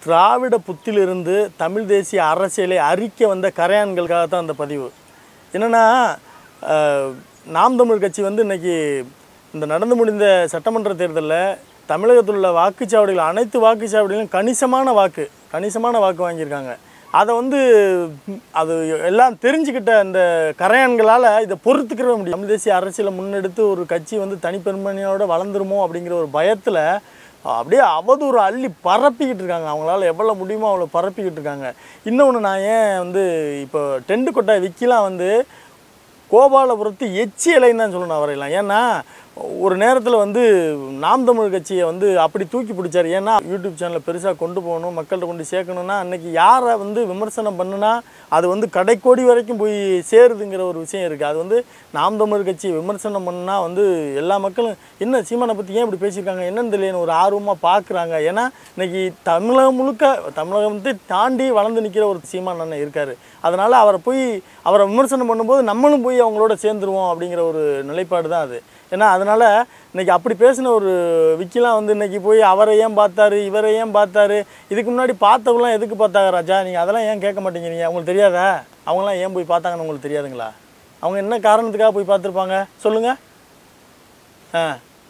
திராவிட புத்திலிருந்து தமிழ் தேசிய அரசியலை அறிக்க வந்த கரையான்களுக்காக தான் அந்த பதிவு என்னென்னா நாம் தமிழ் கட்சி வந்து இன்னைக்கு இந்த நடந்து முடிந்த சட்டமன்ற தேர்தலில் தமிழகத்தில் உள்ள வாக்குச்சாவடிகள் அனைத்து வாக்குச்சாவடிகளும் கணிசமான வாக்கு கணிசமான வாக்கு வாங்கியிருக்காங்க அதை வந்து ம், அது எல்லாம் தெரிஞ்சுக்கிட்ட அந்த கரையான்களால் இதை பொறுத்துக்கிறவே முடியும் தமிழ் தேசிய அரசியலை முன்னெடுத்து ஒரு கட்சி வந்து தனிப்பெருமனையோட வளர்ந்துருமோ அப்படிங்கிற ஒரு பயத்தில் அப்படியே அவதூறு அள்ளி பரப்பிக்கிட்டு இருக்காங்க அவங்களால எவ்வளோ முடியுமோ அவ்வளோ பரப்பிக்கிட்டு இருக்காங்க இன்னொன்று நான் ஏன் வந்து இப்போ டென்ட் கொட்டாய் விக்கிலாம் வந்து கோபாலபுரத்து எச்சி இலைன்னு தான் சொல்லணும் அவரையெல்லாம் ஏன்னா ஒரு நேரத்தில் வந்து நாம் தமிழ் கட்சியை வந்து அப்படி தூக்கி பிடிச்சாரு ஏன்னா யூடியூப் சேனலை பெருசாக கொண்டு போகணும் மக்கள்கிட்ட கொண்டு சேர்க்கணும்னா அன்னைக்கு யாரை வந்து விமர்சனம் பண்ணுனா அது வந்து கடைக்கோடி வரைக்கும் போய் சேருதுங்கிற ஒரு விஷயம் இருக்குது அது வந்து நாம் தமிழ் கட்சி விமர்சனம் பண்ணா வந்து எல்லா மக்களும் என்ன சீமானை பற்றி ஏன் இப்படி பேசியிருக்காங்க என்னன்னு தெரியலன்னு ஒரு ஆர்வமாக பார்க்குறாங்க ஏன்னா இன்னைக்கு தமிழகம் முழுக்க தமிழகத்தை தாண்டி வளர்ந்து நிற்கிற ஒரு சீமான் அண்ணன் இருக்கார் அதனால் அவரை போய் அவரை விமர்சனம் பண்ணும்போது நம்மளும் போய் அவங்களோட சேர்ந்துருவோம் அப்படிங்கிற ஒரு நிலைப்பாடு தான் அது ஏன்னா அதனால் இன்னைக்கு அப்படி பேசின ஒரு விக்கிலாம் வந்து இன்னைக்கு போய் அவரை ஏன் பார்த்தாரு இவரை ஏன் பார்த்தாரு இதுக்கு முன்னாடி பார்த்தவங்களாம் எதுக்கு பார்த்தாங்க ராஜா நீங்கள் அதெல்லாம் ஏன் கேட்க மாட்டேங்கிறீங்க அவங்களுக்கு தெரியாதா அவங்களாம் ஏன் போய் பார்த்தாங்கன்னு உங்களுக்கு தெரியாதுங்களா அவங்க என்ன காரணத்துக்காக போய் பார்த்துருப்பாங்க சொல்லுங்கள் ஆ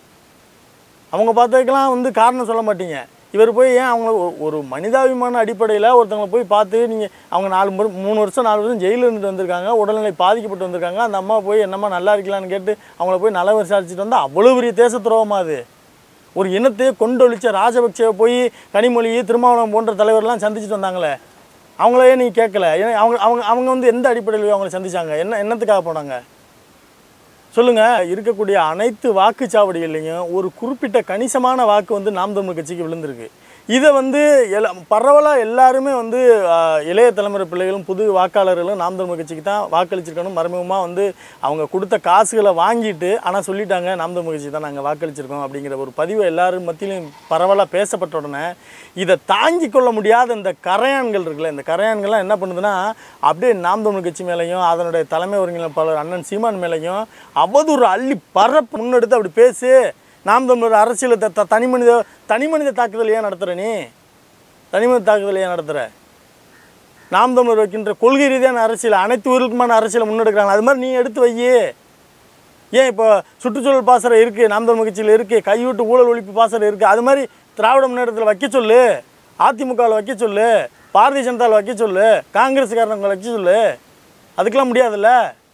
அவங்க பார்த்ததுக்கெல்லாம் வந்து காரணம் சொல்ல மாட்டீங்க இவர் போய் ஏன் அவங்க ஒரு- ஒரு மனிதாபிமான அடிப்படையில் ஒருத்தவங்களை போய் பார்த்து நீங்கள் அவங்க நாலு முறை மூணு வருஷம் நாலு வருஷம் ஜெயிலில் இருந்துட்டு வந்திருக்காங்க உடல்நிலை பாதிக்கப்பட்டு வந்திருக்காங்க அந்த அம்மா போய் என்னம்மா நல்லா இருக்கலான்னு கேட்டு அவங்கள போய் நல விசாரிச்சுட்டு வந்தால் அவ்வளோ பெரிய தேச துரோகமா அது ஒரு இனத்தையே கொண்டொழிச்ச ராஜபக்சேவை போய் கனிமொழி திருமாவளவன் போன்ற தலைவர்லாம் சந்திச்சுட்டு வந்தாங்களே அவங்களே நீ கேட்கல ஏன்னா அவங்க அவங்க அவங்க வந்து எந்த அடிப்படையில் போய் அவங்கள சந்திச்சாங்க என்ன என்னத்துக்காக போனாங்க சொல்லுங்க இருக்கக்கூடிய அனைத்து வாக்குச்சாவடிகள்லையும் ஒரு குறிப்பிட்ட கணிசமான வாக்கு வந்து நாம் தமிழ் கட்சிக்கு விழுந்திருக்கு இதை வந்து எல்லா பரவலாக எல்லாருமே வந்து ஆஹ், இளைய தலைமுறை பிள்ளைகளும் புது வாக்காளர்களும் நாம் தமிழ் கட்சிக்கு தான் வாக்களிச்சிருக்கணும் மறைமுகமாக வந்து அவங்க கொடுத்த காசுகளை வாங்கிட்டு ஆனால் சொல்லிட்டாங்க நாம் தமிழ் கட்சி தான் நாங்கள் வாக்களிச்சிருக்கோம் அப்படிங்கிற ஒரு பதிவு எல்லாரும் மத்தியிலும் பரவலாக பேசப்பட்ட உடனே இதை தாங்கிக் கொள்ள முடியாத இந்த கரையான்கள் இருக்குல்ல இந்த கரையான்கள்லாம் என்ன பண்ணுதுன்னா அப்படியே நாம் தமிழ் கட்சி மேலேயும் அதனுடைய தலைமை ஒருங்கிணைப்பாளர் அண்ணன் சீமான் மேலேயும் அவதூறு அள்ளி பரப்பு முன்னெடுத்து அப்படி பேசு நாம் தமிழர் அரசியலை த த- தனி மனித தனி மனித தாக்குதல் ஏன் நடத்துகிற நீ தனி மனித தாக்குதல் ஏன் நடத்துகிற நாம் தமிழர் வைக்கின்ற கொள்கை ரீதியான அரசியல் அனைத்து ஊருக்குமான அரசியலை முன்னெடுக்கிறாங்க அது மாதிரி நீ எடுத்து வையே ஏன் இப்போ சுற்றுச்சூழல் பாசறை இருக்குது நாம் தமிழ் கட்சியில் இருக்குது கையூட்டு ஊழல் ஒழிப்பு பாசறை இருக்குது அது மாதிரி திராவிட முன்னேற்றத்தில் வைக்க சொல்லு அதிமுகவில் வைக்க சொல்லு பாரதிய ஜனதாவில் வைக்க சொல்லு காங்கிரஸ்காரங்களை வைக்க சொல்லு அதுக்கெல்லாம் முடியாதுல்ல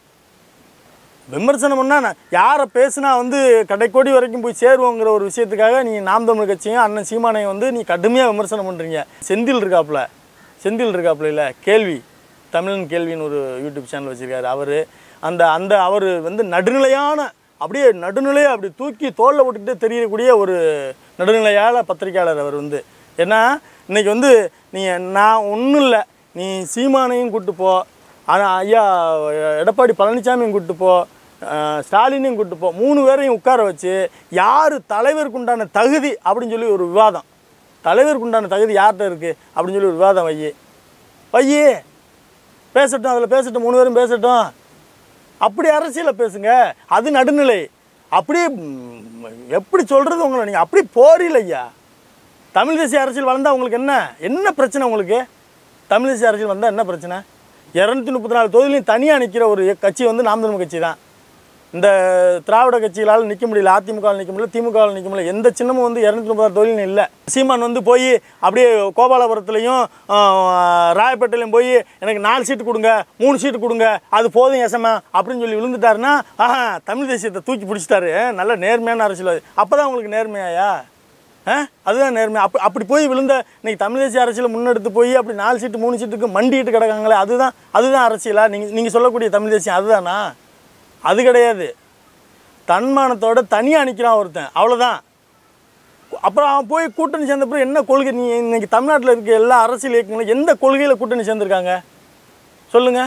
விமர்சனம் பண்ணா நான் யாரை பேசுனா வந்து கடைக்கோடி வரைக்கும் போய் சேருவோங்கிற ஒரு விஷயத்துக்காக நீ நாம் தமிழ் கட்சியும் அண்ணன் சீமானையும் வந்து நீ கடுமையாக விமர்சனம் பண்ணுறீங்க செந்தில் இருக்காப்புல செந்தில் இருக்காப்புல இல்லை கேள்வி தமிழன் கேள்வின்னு ஒரு யூடியூப் சேனல் வச்சுருக்காரு அவர் அந்த அந்த அவர் வந்து நடுநிலையான அப்படியே நடுநிலையை அப்படி தூக்கி தோளில் விட்டுட்டு தெரியக்கூடிய ஒரு நடுநிலையால பத்திரிக்கையாளர் அவர் வந்து ஏன்னா இன்னைக்கு வந்து நீ நான் ஒன்றும் இல்லை நீ சீமானையும் கூட்டு போ ஆனால் ஐயா எடப்பாடி பழனிசாமியும் கூட்டு போ அஹ், ஸ்டாலினையும் கூட்டு போ மூணு பேரையும் உட்கார வச்சு யார் தலைவருக்கு உண்டான தகுதி அப்படின்னு சொல்லி ஒரு விவாதம் தலைவருக்கு உண்டான தகுதி யார்கிட்ட இருக்குது அப்படின்னு சொல்லி ஒரு விவாதம் வையி வையி பேசட்டும் அதில் பேசட்டும் மூணு பேரும் பேசட்டும் அப்படி அரசியலை பேசுங்க அது நடுநிலை அப்படியே ம், எப்படி சொல்கிறது உங்களை நீங்கள் அப்படி போறீல ஐயா தமிழ் தேசிய அரசியல் வளர்ந்தா உங்களுக்கு என்ன என்ன பிரச்சனை உங்களுக்கு தமிழ் தேசிய அரசியல் வந்தால் என்ன பிரச்சனை இரநூத்தி முப்பத்தி நாலு தொகுதியிலையும் தனியாக நிற்கிற ஒரு கட்சி வந்து நாம் தமிழ் கட்சி தான் இந்த திராவிட கட்சிகளால் நிற்க முடியல அதிமுகவில் நிற்க முடியல திமுகவில் நிற்க முடியல எந்த சின்னமும் வந்து இரநூத்தி முப்பத்தாறு தொழிலும் இல்லை சீமான் வந்து போய் அப்படியே கோபாலபுரத்துலையும் ராயப்பேட்டையிலையும் போய் எனக்கு நாலு சீட்டு கொடுங்க மூணு சீட்டு கொடுங்க அது போதும் எசமா அப்படின்னு சொல்லி விழுந்துட்டாருன்னா ஆஹா தமிழ் தேசியத்தை தூக்கி பிடிச்சிட்டாரு நல்ல நேர்மையான அரசியல் அப்போ தான் உங்களுக்கு நேர்மையாயா ஆ அதுதான் நேர்மை அப்படி அப்படி போய் விழுந்த இன்னைக்கு தமிழ் தேசிய அரசியலை முன்னெடுத்து போய் அப்படி நாலு சீட்டு மூணு சீட்டுக்கு மண்டிட்டு கிடக்காங்களே அதுதான் அதுதான் அரசியலா நீங்கள் நீங்கள் சொல்லக்கூடிய தமிழ் தேசியம் அதுதானா அது கிடையாது தன்மானத்தோட தனியாக நிற்கிறான் ஒருத்தன் அவ்வளோதான் அப்புறம் அவன் போய் கூட்டணி சேர்ந்த பிறகு என்ன கொள்கை நீ இன்னைக்கு தமிழ்நாட்டில் இருக்க எல்லா அரசியல் இயக்கங்களும் எந்த கொள்கையில் கூட்டணி சேர்ந்துருக்காங்க சொல்லுங்கள்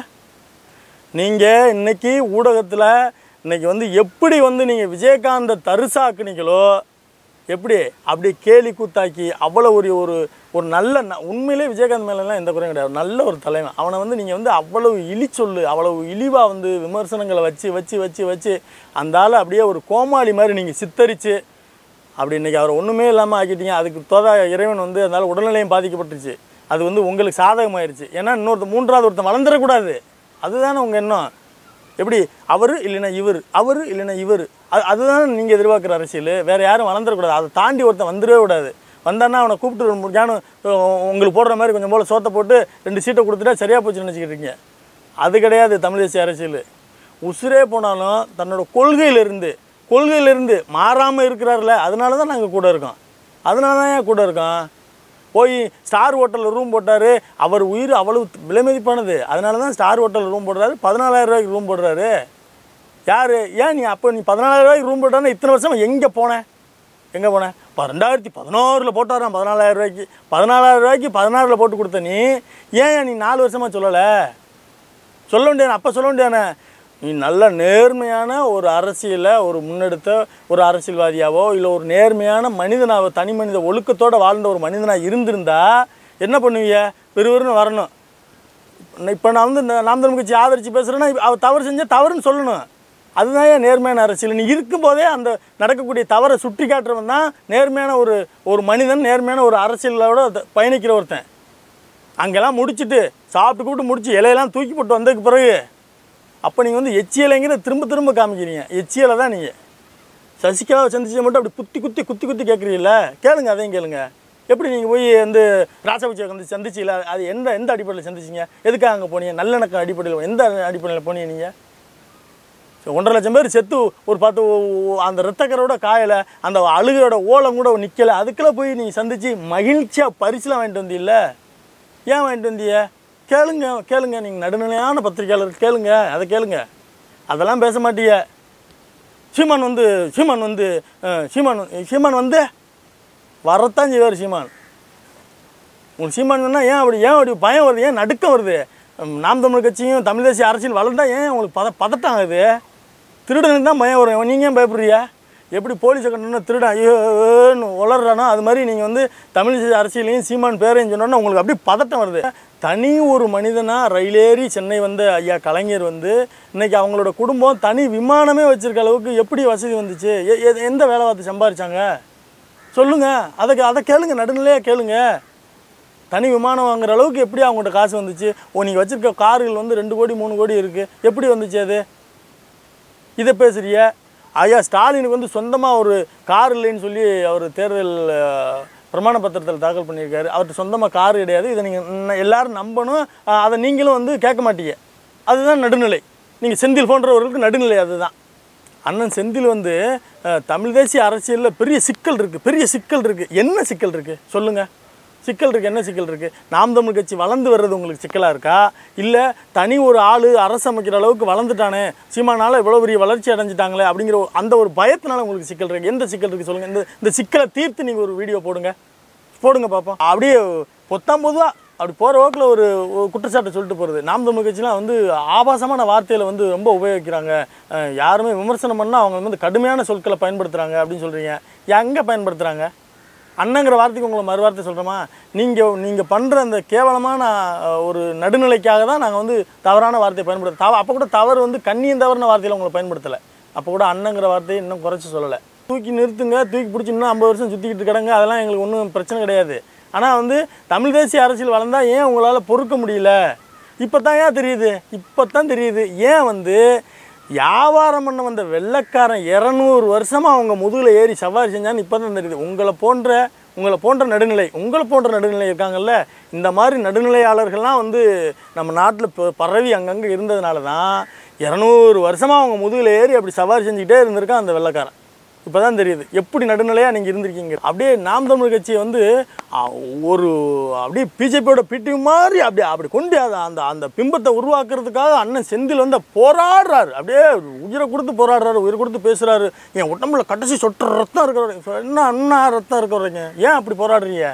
நீங்கள் இன்னைக்கு ஊடகத்தில் இன்னைக்கு வந்து எப்படி வந்து நீங்கள் விஜயகாந்தை தரிசாக்குனீங்களோ எப்படி அப்படி கேலி கூத்தாக்கி அவ்வளோ ஒரு ஒரு ஒரு நல்ல ந- உண்மையிலே விஜயகாந்த் மேலெல்லாம் எந்த குறையும் கிடையாது நல்ல ஒரு தலைவன் அவனை வந்து நீங்கள் வந்து அவ்வளவு இழி சொல்லு அவ்வளவு இழிவாக வந்து விமர்சனங்களை வச்சு வச்சு வச்சு வச்சு அந்த ஆளை அப்படியே ஒரு கோமாளி மாதிரி நீங்கள் சித்தரித்து அப்படி இன்றைக்கி அவர் ஒன்றுமே இல்லாமல் ஆக்கிட்டீங்க அதுக்கு தோதா இறைவன் வந்து அதனால் உடல்நிலையும் பாதிக்கப்பட்டுருச்சு அது வந்து உங்களுக்கு சாதகமாயிருச்சு ஏன்னா இன்னொருத்த மூன்றாவது ஒருத்தன் வளர்ந்துடக்கூடாது அதுதானே உங்கள் எண்ணம் எப்படி அவர் இல்லைன்னா இவர் அவர் இல்லைன்னா இவர் அது அதுதான் நீங்கள் எதிர்பார்க்குற அரசியல் வேறு யாரும் வளர்ந்துடக்கூடாது அதை தாண்டி ஒருத்தன் வந்துடவே கூடாது வந்தான்னா அவனை கூப்பிட்டு முடிஞ்சானு உங்களுக்கு போடுற மாதிரி கொஞ்சம் போல் சோத்தை போட்டு ரெண்டு சீட்டை கொடுத்துட்டா சரியாக போச்சுன்னு நினச்சிக்கிட்டு இருக்கீங்க அது கிடையாது தமிழ் தேசிய அரசியல் உசுரே போனாலும் தன்னோட கொள்கையிலிருந்து கொள்கையிலிருந்து மாறாமல் இருக்கிறார்ல அதனால தான் நாங்கள் கூட இருக்கோம் அதனால தான் ஏன் கூட இருக்கோம் போய் ஸ்டார் ஹோட்டலில் ரூம் போட்டார் அவர் உயிர் அவ்வளவு விலை மதிப்பானது அதனால தான் ஸ்டார் ஹோட்டலில் ரூம் போடுறாரு பதினாலாயிரம் ரூபாய்க்கு ரூம் போடுறாரு யார் ஏன் நீ அப்போ நீ பதினாலாயிரம் ரூபாய்க்கு ரூம் போட்டானே இத்தனை வருஷம் எங்கே போனேன் எங்கே போனேன் இப்போ ரெண்டாயிரத்தி பதினோரில் போட்டாராம் பதினாலாயிரம் ரூபாய்க்கு பதினாலாயிரம் ரூபாய்க்கு பதினாறில் போட்டு கொடுத்த நீ ஏன் நீ நாலு வருஷமாக சொல்லலை சொல்ல வேண்டியானே அப்போ சொல்ல வேண்டியானே நீ நல்ல நேர்மையான ஒரு அரசியலை ஒரு முன்னெடுத்த ஒரு அரசியல்வாதியாவோ இல்லை ஒரு நேர்மையான மனிதனாவோ தனி மனித ஒழுக்கத்தோடு வாழ்ந்த ஒரு மனிதனாக இருந்திருந்தா என்ன பண்ணுவீங்க பெருவருன்னு வரணும் இப்போ நான் வந்து இந்த நாம் தமிழ் கட்சி ஆதரித்து பேசுகிறேன்னா அவர் தவறு செஞ்சால் தவறுன்னு சொல்லணும் அதுதான் ஏன் நேர்மையான அரசியல் நீ இருக்கும்போதே அந்த நடக்கக்கூடிய தவறை சுட்டி காட்டுறவன் தான் நேர்மையான ஒரு ஒரு மனிதன் நேர்மையான ஒரு அரசியலோட த- பயணிக்கிற ஒருத்தன் அங்கெல்லாம் முடிச்சுட்டு சாப்பிட்டு கூப்பிட்டு முடிச்சு இலையெல்லாம் தூக்கி போட்டு வந்ததுக்கு பிறகு அப்போ நீங்கள் வந்து எச்சியலைங்கிற திரும்ப திரும்ப காமிக்கிறீங்க எச்சியலை தான் நீங்கள் சசிகலாவை சந்திச்சு மட்டும் அப்படி குத்தி குத்தி குத்தி குத்தி கேட்குறீங்கள கேளுங்க அதையும் கேளுங்க எப்படி நீங்கள் போய் வந்து ராசபட்சியை வந்து சந்திச்சில அது எந்த எந்த அடிப்படையில் சந்திச்சிங்க எதுக்காக அங்கே போனீங்க நல்லிணக்கம் அடிப்படையில் எந்த அடிப்படையில் போனீங்க நீங்கள் ஒன்றரை லட்சம் பேர் செத்து ஒரு பத்து ஒ- அந்த ரத்தக்கரோட காயலை அந்த அழுகையோட ஓலம் கூட நிற்கலை அதுக்கெல்லாம் போய் நீங்கள் சந்தித்து மகிழ்ச்சியாக பரிசுலாம் வாங்கிட்டு வந்தீல்ல ஏன் வாங்கிட்டு வந்தீங்க கேளுங்க கேளுங்க நீங்கள் நடுநிலையான பத்திரிக்கையாளர் கேளுங்க அதை கேளுங்க அதெல்லாம் பேச மாட்டீங்க சீமான் வந்து சீமான் வந்து அஹ், சீமான் வந்து- சீமான் வந்து வரத்தான் செய்வார் சீமான் உங்களுக்கு சீமான் சொன்னா ஏன் அப்படி ஏன் அப்படி பயம் வருது ஏன் நடுக்கம் வருது ம், நாம் தமிழ் கட்சியும் தமிழ் தேசிய அரசியல் வளர்ந்தா ஏன் உங்களுக்கு பத பதட்டம் ஆகுது திருடனுக்கு தான் பயம் வரும் நீங்கள் ஏன் பயப்படுறியா எப்படி போலீஸை கண்டோன்னா திருடன் ஐயோன்னு உளறானோ அது மாதிரி நீங்கள் வந்து தமிழ் தேசிய அரசியலையும் சீமான் பேரையும் சொன்னோன்னா உங்களுக்கு அப்படியே பதட்டம் வருது தனி ஒரு மனிதனாக ரயிலேறி சென்னை வந்த ஐயா கலைஞர் வந்து இன்னைக்கு அவங்களோட குடும்பம் தனி விமானமே வச்சிருக்க அளவுக்கு எப்படி வசதி வந்துச்சு எ- எ- எந்த வேலை பார்த்து சம்பாரிச்சாங்க சொல்லுங்க அதுக்கு அதை கேளுங்க நடுநிலையாக கேளுங்க தனி விமானம் வாங்குற அளவுக்கு எப்படி அவங்கள்ட்ட காசு வந்துச்சு ஓ நீங்கள் வச்சிருக்க கார்கள் வந்து ரெண்டு கோடி மூணு கோடி இருக்குது எப்படி வந்துச்சு அது இதை பேசுறிய ஐயா ஸ்டாலினுக்கு வந்து சொந்தமாக ஒரு கார் இல்லைன்னு சொல்லி அவர் தேர்தல் அஹ், பிரமாண பத்திரத்தில் தாக்கல் பண்ணியிருக்காரு அவர்கிட்ட சொந்தமாக கார் கிடையாது இதை நீங்கள் எல்லாரும் நம்பணும் அஹ், அதை நீங்களும் வந்து கேட்க மாட்டீங்க அதுதான் நடுநிலை நீங்கள் செந்தில் போன்றவர்களுக்கு நடுநிலை அதுதான் அண்ணன் செந்தில் வந்து அஹ், தமிழ் தேசிய அரசியலில் பெரிய சிக்கல் இருக்குது பெரிய சிக்கல் இருக்குது என்ன சிக்கல் இருக்குது சொல்லுங்கள் சிக்கல் இருக்குது என்ன சிக்கல் இருக்குது நாம் தமிழ் கட்சி வளர்ந்து வர்றது உங்களுக்கு சிக்கலாக இருக்கா இல்லை தனி ஒரு ஆள் அரசு அமைக்கிற அளவுக்கு வளர்ந்துட்டானே சீமானால இவ்வளோ பெரிய வளர்ச்சி அடைஞ்சிட்டாங்களே அப்படிங்கிற ஒரு- அந்த ஒரு பயத்தினால உங்களுக்கு சிக்கல் இருக்குது எந்த சிக்கல் இருக்குது சொல்லுங்கள் இந்த இந்த சிக்கலை தீர்த்து நீங்கள் ஒரு வீடியோ போடுங்க போடுங்க பார்ப்போம் அப்படியே பொத்தாம் பொதுவாக அப்படி போகிற வாக்கில் ஒரு ஒரு குற்றச்சாட்டை சொல்லிட்டு போகிறது நாம் தமிழ் கட்சிலாம் வந்து ஆபாசமான வார்த்தையில் வந்து ரொம்ப உபயோகிக்கிறாங்க அஹ் யாருமே விமர்சனம் பண்ணால் அவங்க வந்து கடுமையான சொற்களை பயன்படுத்துகிறாங்க அப்படின்னு சொல்கிறீங்க எங்கே பயன்படுத்துகிறாங்க அண்ணங்கிற வார்த்தைக்கு உங்களை மறு வார்த்தை சொல்கிறோமா நீங்கள் நீங்கள் பண்ணுற அந்த கேவலமான அஹ், ஒரு நடுநிலைக்காக தான் நாங்கள் வந்து தவறான வார்த்தையை பயன்படுத்த தவ அப்போ கூட தவறு வந்து கண்ணியம் தவறுன வார்த்தையில் உங்களை பயன்படுத்தலை அப்போ கூட அண்ணங்கிற வார்த்தையை இன்னும் குறைச்சி சொல்லலை தூக்கி நிறுத்துங்க தூக்கி பிடிச்சி இன்னும் ஐம்பது வருஷம் சுற்றிக்கிட்டு கிடங்க அதெல்லாம் எங்களுக்கு ஒன்றும் பிரச்சனை கிடையாது ஆனால் வந்து தமிழ் தேசிய அரசியல் வளர்ந்தா ஏன் உங்களால் பொறுக்க முடியல இப்போ தான் ஏன் தெரியுது இப்போ தான் தெரியுது ஏன் வந்து வியாபாரம் பண்ண வந்த வெள்ளைக்காரன் இரநூறு வருஷமாக அவங்க முதுகில் ஏறி சவாரி செஞ்சான்னு இப்போ தான் தெரியுது உங்களை போன்ற உங்களை போன்ற நடுநிலை உங்களை போன்ற நடுநிலை இருக்காங்கல்ல இந்த மாதிரி நடுநிலையாளர்கள்லாம் வந்து நம்ம நாட்டில் இப்போ பரவி அங்கங்கே இருந்ததுனால தான் இரநூறு வருஷமாக அவங்க முதுகில் ஏறி அப்படி சவாரி செஞ்சுக்கிட்டே இருந்திருக்கான் அந்த வெள்ளைக்காரன் இப்போ தான் தெரியுது எப்படி நடுநிலையாக நீங்கள் இருந்திருக்கீங்க அப்படியே நாம் தமிழ் கட்சியை வந்து ஆ, ஒரு அப்படியே பிஜேபியோட பிடி மாதிரி அப்படியே அப்படி கொண்டு அதை அந்த அந்த பிம்பத்தை உருவாக்குறதுக்காக அண்ணன் செந்தில் வந்து போராடுறாரு அப்படியே உயிரை கொடுத்து போராடுறாரு உயிரை கொடுத்து பேசுகிறாரு என் உடம்புல கடைசி சொட்டு ரத்தம் இருக்கிற என்ன அண்ணா ரத்தம் இருக்கிறவங்க ஏன் அப்படி போராடுறீங்க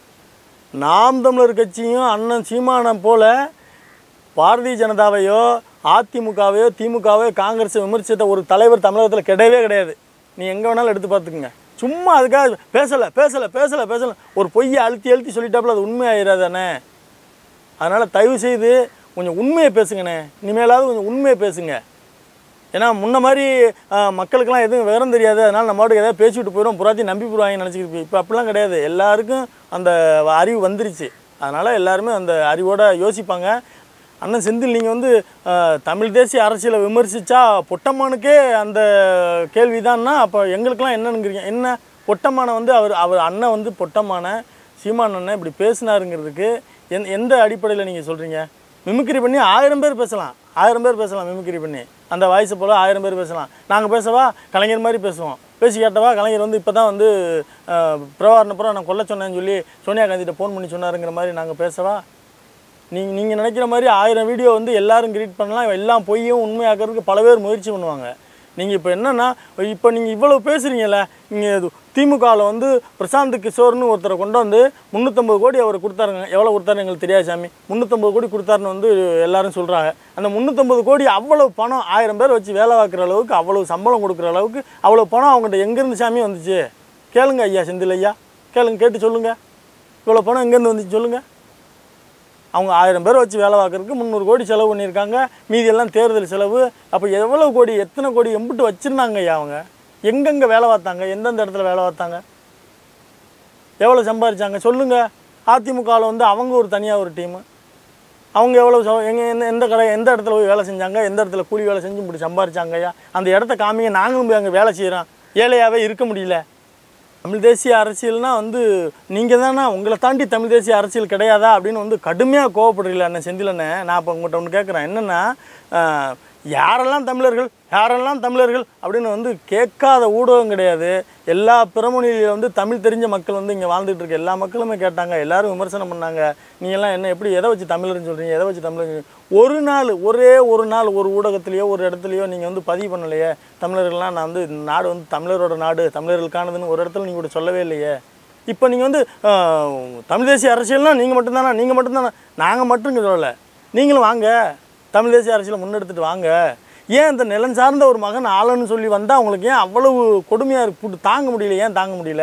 நாம் தமிழர் கட்சியும் அண்ணன் சீமானம் போல பாரதிய ஜனதாவையோ அதிமுகவையோ திமுகவையோ காங்கிரஸை விமர்சித்த ஒரு தலைவர் தமிழகத்தில் கிடையவே கிடையாது நீ எங்கே வேணாலும் எடுத்து பார்த்துக்குங்க சும்மா அதுக்காக பேசலை பேசலை பேசலை பேசலை ஒரு பொய்யை அழுத்தி அழுத்தி சொல்லிட்டாப்புல அது உண்மையாயிராதானே அதனால் தயவு செய்து கொஞ்சம் உண்மையை பேசுங்கண்ணே இனிமேலாவது கொஞ்சம் உண்மையை பேசுங்க ஏன்னா முன்ன மாதிரி ஆஹ், மக்களுக்கெல்லாம் எதுவும் விவரம் தெரியாது அதனால் நம்ம பாட்டுக்கு எதாவது பேசிவிட்டு போயிடும் புறாத்தையும் நம்பி போடுவாங்கன்னு நினச்சிக்கிட்டு இப்போ அப்படிலாம் கிடையாது எல்லாருக்கும் அந்த அறிவு வந்துருச்சு அதனால் எல்லாருமே அந்த அறிவோட யோசிப்பாங்க அண்ணன் செந்தில் நீங்கள் வந்து ஆஹ், தமிழ் தேசிய அரசியலை விமர்சித்தா பொட்டம்மானுக்கே அந்த கேள்விதான்னா அப்போ எங்களுக்கெல்லாம் என்னன்னுங்கிறீங்க என்ன பொட்டம்மான வந்து அவர் அவர் அண்ணன் வந்து பொட்டமான சீமான் அண்ணன் இப்படி பேசினாருங்கிறதுக்கு எந் எந்த அடிப்படையில் நீங்கள் சொல்கிறீங்க மிமிக்ரி பண்ணி ஆயிரம் பேர் பேசலாம் ஆயிரம் பேர் பேசலாம் மிமிக்ரி பண்ணி அந்த வாய்ஸை போல் ஆயிரம் பேர் பேசலாம் நாங்கள் பேசவா கலைஞர் மாதிரி பேசுவோம் பேசி கேட்டவா கலைஞர் வந்து இப்போ தான் வந்து பிரவாரணப்புறம் நான் கொல்ல சொன்னேன்னு சொல்லி சோனியா காந்திகிட்ட ஃபோன் பண்ணி சொன்னாருங்கிற மாதிரி நாங்கள் பேசவா நீங்கள் நீங்கள் நினைக்கிற மாதிரி ஆயிரம் வீடியோ வந்து எல்லாரும் கிரியேட் பண்ணலாம் எல்லாம் பொய்யும் உண்மையாக்கிறதுக்கு பல பேர் முயற்சி பண்ணுவாங்க நீங்கள் இப்போ என்னென்னா இப்போ நீங்கள் இவ்வளோ பேசுகிறீங்கல்ல நீங்கள் திமுகவில் வந்து பிரசாந்த் கிஷோர்னு ஒருத்தரை கொண்டு வந்து முந்நூற்றம்பது கோடி அவர் கொடுத்தாருங்க எவ்வளோ கொடுத்தாரு எங்களுக்கு தெரியாது சாமி முந்நூற்றம்பது கோடி கொடுத்தாருன்னு வந்து எல்லாரும் சொல்கிறாங்க அந்த முந்நூற்றம்பது கோடி அவ்வளோ பணம் ஆயிரம் பேர் வச்சு வேலை பார்க்குற அளவுக்கு அவ்வளோ சம்பளம் கொடுக்குற அளவுக்கு அவ்வளோ பணம் அவங்ககிட்ட எங்கேருந்து சாமி வந்துச்சு கேளுங்க ஐயா செந்தில் ஐயா கேளுங்க கேட்டு சொல்லுங்கள் இவ்வளோ பணம் எங்கேருந்து வந்துச்சு சொல்லுங்கள் அவங்க ஆயிரம் பேர் வச்சு வேலை பார்க்கறதுக்கு முந்நூறு கோடி செலவு பண்ணியிருக்காங்க மீதி எல்லாம் தேர்தல் செலவு அப்போ எவ்வளோ கோடி எத்தனை கோடி எம்பிட்டு வச்சுருந்தாங்க ஐயா அவங்க எங்கெங்கே வேலை பார்த்தாங்க எந்தெந்த இடத்துல வேலை பார்த்தாங்க எவ்வளோ சம்பாதிச்சாங்க சொல்லுங்கள் அதிமுகவில் வந்து அவங்க ஒரு தனியாக ஒரு டீமு அவங்க எவ்வளோ ச- எங்க எந்த எந்த கடை எந்த இடத்துல போய் வேலை செஞ்சாங்க எந்த இடத்துல கூலி வேலை செஞ்சு இப்படி சம்பாரிச்சாங்க ஐயா அந்த இடத்த காமிங்க நாங்களும் போய் அங்கே வேலை செய்கிறோம் ஏழையாகவே இருக்க முடியல தமிழ் தேசிய அரசியல்னா வந்து நீங்கள் தானே உங்களை தாண்டி தமிழ் தேசிய அரசியல் கிடையாதா அப்படின்னு வந்து கடுமையாக கோவப்படுறீங்களா அண்ணன் செந்திலண்ணே நான் இப்போ உங்கள்கிட்ட ஒன்று கேட்குறேன் என்னென்னா ஆஹ், யாரெல்லாம் தமிழர்கள் யாரெல்லாம் தமிழர்கள் அப்படின்னு வந்து கேட்காத ஊடகம் கிடையாது எல்லா பிறமொழியில வந்து தமிழ் தெரிஞ்ச மக்கள் வந்து இங்கே வாழ்ந்துட்டு இருக்க எல்லா மக்களுமே கேட்டாங்க எல்லாரும் விமர்சனம் பண்ணாங்க நீ எல்லாம் என்ன எப்படி எதை வச்சு தமிழர்னு சொல்கிறீங்க எதை வச்சு தமிழர் ஒரு நாள் ஒரே ஒரு நாள் ஒரு ஊடகத்துலேயோ ஒரு இடத்துலையோ நீங்கள் வந்து பதிவு பண்ணலையே தமிழர்கள்லாம் நான் வந்து இந்த நாடு வந்து தமிழரோட நாடு தமிழர்களுக்கானதுன்னு ஒரு இடத்துல நீங்கள் கூட சொல்லவே இல்லையே இப்போ நீங்கள் வந்து ஆஹ், தமிழ் தேசிய அரசியல்னா நீங்கள் மட்டும்தானா நீங்கள் மட்டும்தானா நாங்கள் மட்டும் இங்கே சொல்லலை நீங்களும் வாங்க தமிழ் தேசிய அரசியலை முன்னெடுத்துட்டு வாங்க ஏன் இந்த நிலம் சார்ந்த ஒரு மகன் ஆளன்னு சொல்லி வந்தால் உங்களுக்கு ஏன் அவ்வளவு கொடுமையாக இருக்கு போட்டு தாங்க முடியல ஏன் தாங்க முடியல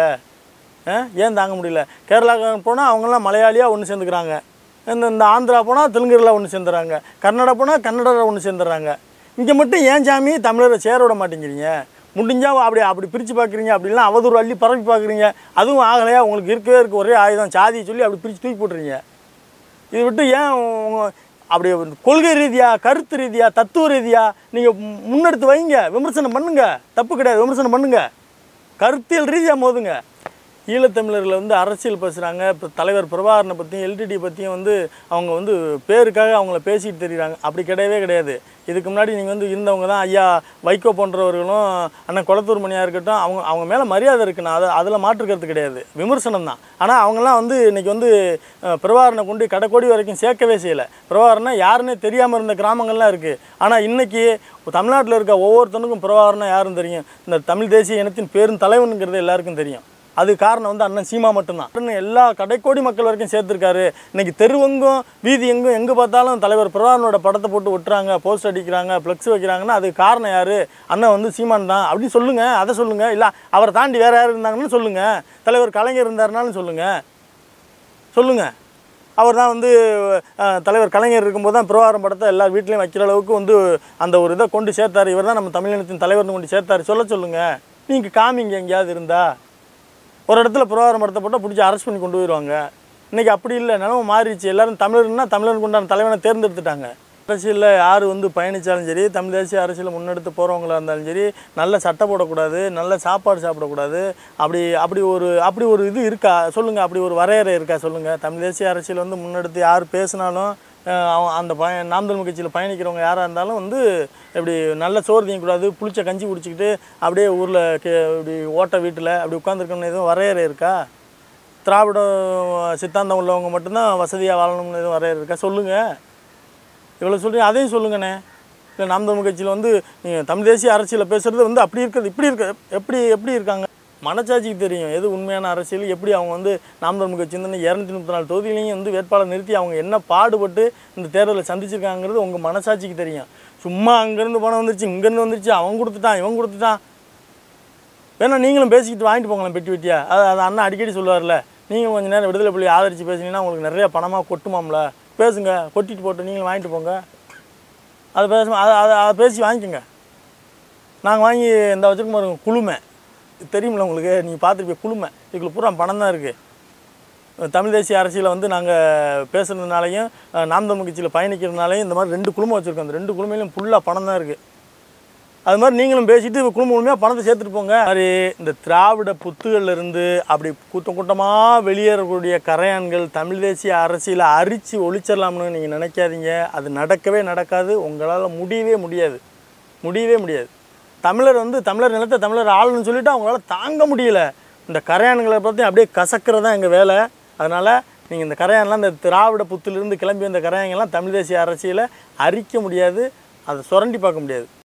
ஆ? ஏன் தாங்க முடியல கேரளாக்காரன் போனால் அவங்கெல்லாம் மலையாளியாக ஒன்று சேர்ந்துக்கிறாங்க இந்த இந்த ஆந்திரா போனால் தெலுங்குல ஒன்று சேர்ந்துறாங்க கன்னடா போனால் கன்னடா ஒன்று சேர்ந்துடுறாங்க இங்கே மட்டும் ஏன் சாமி தமிழரை சேர விட மாட்டேங்கிறீங்க முடிஞ்சா அப்படி அப்படி பிரித்து பார்க்குறீங்க அப்படிலாம் அவதூறு அள்ளி பரப்பி பார்க்குறீங்க அதுவும் ஆகலையா உங்களுக்கு இருக்கவே இருக்க ஒரே ஆயுதம் சாதியை சொல்லி அப்படி பிரித்து தூக்கி போட்டுறீங்க இதை விட்டு ஏன் உங்க- அப்படி கொள்கை ரீதியாக கருத்து ரீதியாக தத்துவ ரீதியாக நீங்கள் முன்னெடுத்து வைங்க விமர்சனம் பண்ணுங்க தப்பு கிடையாது விமர்சனம் பண்ணுங்க கருத்தியல் ரீதியாக மோதுங்க ஈழத்தமிழர்கள் வந்து அரசியல் பேசுகிறாங்க இப்போ தலைவர் பிரபாகரனை பற்றியும் எல்டிடி பற்றியும் வந்து அவங்க வந்து பேருக்காக அவங்கள பேசிட்டு தெரியுறாங்க அப்படி கிடையவே கிடையாது இதுக்கு முன்னாடி நீங்கள் வந்து இருந்தவங்க தான் ஐயா வைகோ போன்றவர்களும் அண்ணன் குளத்தூர் மணியாக இருக்கட்டும் அவங்க அவங்க மேலே மரியாதை இருக்குண்ணா அதை அதில் மாற்றுக்கிறது கிடையாது விமர்சனம் தான் ஆனால் அவங்கெல்லாம் வந்து இன்றைக்கி வந்து அஹ், பிரபாகரனை கொண்டு கடைக்கோடி வரைக்கும் சேர்க்கவே செய்யலை பிரபாகரனை யாருன்னே தெரியாமல் இருந்த கிராமங்கள்லாம் இருக்குது ஆனால் இன்றைக்கி தமிழ்நாட்டில் இருக்க ஒவ்வொருத்தனுக்கும் பிரபாகரனா யாரும் தெரியும் இந்த தமிழ் தேசிய இனத்தின் பேரும் தலைவனுங்கிறது எல்லாருக்கும் தெரியும் அது காரணம் வந்து அண்ணன் சீமா மட்டும்தான் அண்ணன் எல்லா கடைக்கோடி மக்கள் வரைக்கும் சேர்த்துருக்காரு இன்னைக்கு தெருவெங்கும் வீதி எங்கும் எங்கே பார்த்தாலும் தலைவர் பிரதானோட படத்தை போட்டு ஒட்டுறாங்க போஸ்ட் அடிக்கிறாங்க ஃப்ளெக்ஸ் வைக்கிறாங்கன்னா அதுக்கு காரணம் யார் அண்ணன் வந்து சீமான் தான் அப்படி சொல்லுங்கள் அதை சொல்லுங்கள் இல்லை அவரை தாண்டி வேறு யார் இருந்தாங்கன்னு சொல்லுங்கள் தலைவர் கலைஞர் இருந்தாருனாலும் சொல்லுங்கள் சொல்லுங்கள் அவர் தான் வந்து அஹ், தலைவர் கலைஞர் இருக்கும்போது தான் பிரவாரம் படத்தை எல்லா வீட்லேயும் வைக்கிற அளவுக்கு வந்து அந்த ஒரு இதை கொண்டு சேர்த்தாரு இவர் தான் நம்ம தமிழினத்தின் தலைவர்னு கொண்டு சேர்த்தாரு சொல்ல சொல்லுங்கள் நீங்கள் காமிங்க எங்கேயாவது இருந்தா ஒரு இடத்துல பிரவாரம் படத்தை போட்டால் பிடிச்சி அரெஸ்ட் பண்ணி கொண்டு போயிடுவாங்க இன்றைக்கி அப்படி இல்லை நிலமை மாறிடுச்சு எல்லாரும் தமிழர்னா தமிழருக்கு உண்டான தலைவனை தேர்ந்தெடுத்துட்டாங்க அரசியலில் யார் வந்து பயணித்தாலும் சரி தமிழ் தேசிய அரசியலை முன்னெடுத்து போகிறவங்களா இருந்தாலும் சரி நல்ல சட்டை போடக்கூடாது நல்ல சாப்பாடு சாப்பிடக்கூடாது அப்படி அப்படி ஒரு அப்படி ஒரு இது இருக்கா சொல்லுங்கள் அப்படி ஒரு வரையறை இருக்கா சொல்லுங்கள் தமிழ் தேசிய அரசியல் வந்து முன்னெடுத்து யார் பேசினாலும் அஹ், அவன் அந்த பய நாம் தமிழ் கட்சியில் பயணிக்கிறவங்க யாராக இருந்தாலும் வந்து இப்படி நல்ல சோறு திங்கக்கூடாது புளிச்ச கஞ்சி குடிச்சிக்கிட்டு அப்படியே ஊரில் கே இப்படி ஓட்ட வீட்டில் அப்படி உட்காந்துருக்கணும்னு எதுவும் வரையறை இருக்கா திராவிட சித்தாந்தம் உள்ளவங்க மட்டும்தான் வசதியாக வாழணும்னு எதுவும் வரையறை இருக்கா சொல்லுங்கள் இவ்வளோ சொல்கிறீங்க அதையும் சொல்லுங்கண்ணே இல்லை நாம் தமிழ் கட்சியில் வந்து நீங்கள் தமிழ் தேசிய அரசியலில் பேசுகிறது வந்து அப்படி இருக்கிறது இப்படி இருக்க எப்படி எப்படி இருக்காங்க மனச்சாட்சிக்கு தெரியும் எது உண்மையான அரசியல் எப்படி அவங்க வந்து நாம் தமிழ் கட்சி வந்து இரநூத்தி முப்பத்தி நாலு தொகுதியிலையும் வந்து வேட்பாளர் நிறுத்தி அவங்க என்ன பாடுபட்டு இந்த தேர்தலில் சந்திச்சிருக்காங்கிறது உங்கள் மனசாட்சிக்கு தெரியும் சும்மா அங்கேருந்து பணம் வந்துருச்சு இங்கேருந்து வந்துருச்சு அவன் கொடுத்துட்டான் இவன் கொடுத்துட்டான் வேணா நீங்களும் பேசிக்கிட்டு வாங்கிட்டு போங்களேன் பெட்டி வெட்டியா அது அது அண்ணா அடிக்கடி சொல்லுவார்ல நீங்கள் கொஞ்சம் நேரம் விடுதலை புள்ளி ஆதரித்து பேசுனீங்கன்னா உங்களுக்கு நிறைய பணமாக கொட்டுமாம்ல பேசுங்க கொட்டிட்டு போட்டு நீங்களும் வாங்கிட்டு போங்க அதை பேச அதை அதை அதை பேசி வாங்கிக்கோங்க நாங்கள் வாங்கி இந்த வச்சுருக்க பாருங்க குளுமை இது தெரியுமில்ல உங்களுக்கு நீங்கள் பார்த்துருப்பீங்க குளுமை இதுக்குள்ள பூரா பணம் தான் இருக்குது தமிழ் தேசிய அரசியலை வந்து நாங்கள் பேசுனதுனாலையும் அஹ், நாம் தமிழ் கட்சியில் பயணிக்கிறதுனாலையும் இந்த மாதிரி ரெண்டு குழுமம் வச்சுருக்கோம் அந்த ரெண்டு குழுமையிலும் ஃபுல்லாக பணம் தான் இருக்குது அது மாதிரி நீங்களும் பேசிட்டு குடும்ப முழுமையாக பணத்தை சேர்த்துட்டு போங்க மாதிரி இந்த திராவிட புத்துகள்ல இருந்து அப்படி கூட்டம் கூட்டமாக வெளியேறக்கூடிய கரையான்கள் தமிழ் தேசிய அரசியலை அரிச்சு ஒழிச்சிடலாம்னு நீங்கள் நினைக்காதீங்க அது நடக்கவே நடக்காது உங்களால் முடியவே முடியாது முடியவே முடியாது தமிழர் வந்து தமிழர் நிலத்தை தமிழர் ஆளுன்னு சொல்லிட்டு அவங்களால தாங்க முடியல இந்த கரையான்களை பற்றி அப்படியே கசக்கிறது தான் எங்கள் வேலை அதனால் நீங்கள் இந்த கரையான்லாம் இந்த திராவிட புத்திலிருந்து கிளம்பி வந்த கரையான்கள்லாம் தமிழ் தேசிய அரசியலை அரிக்க முடியாது அதை சுரண்டி பார்க்க முடியாது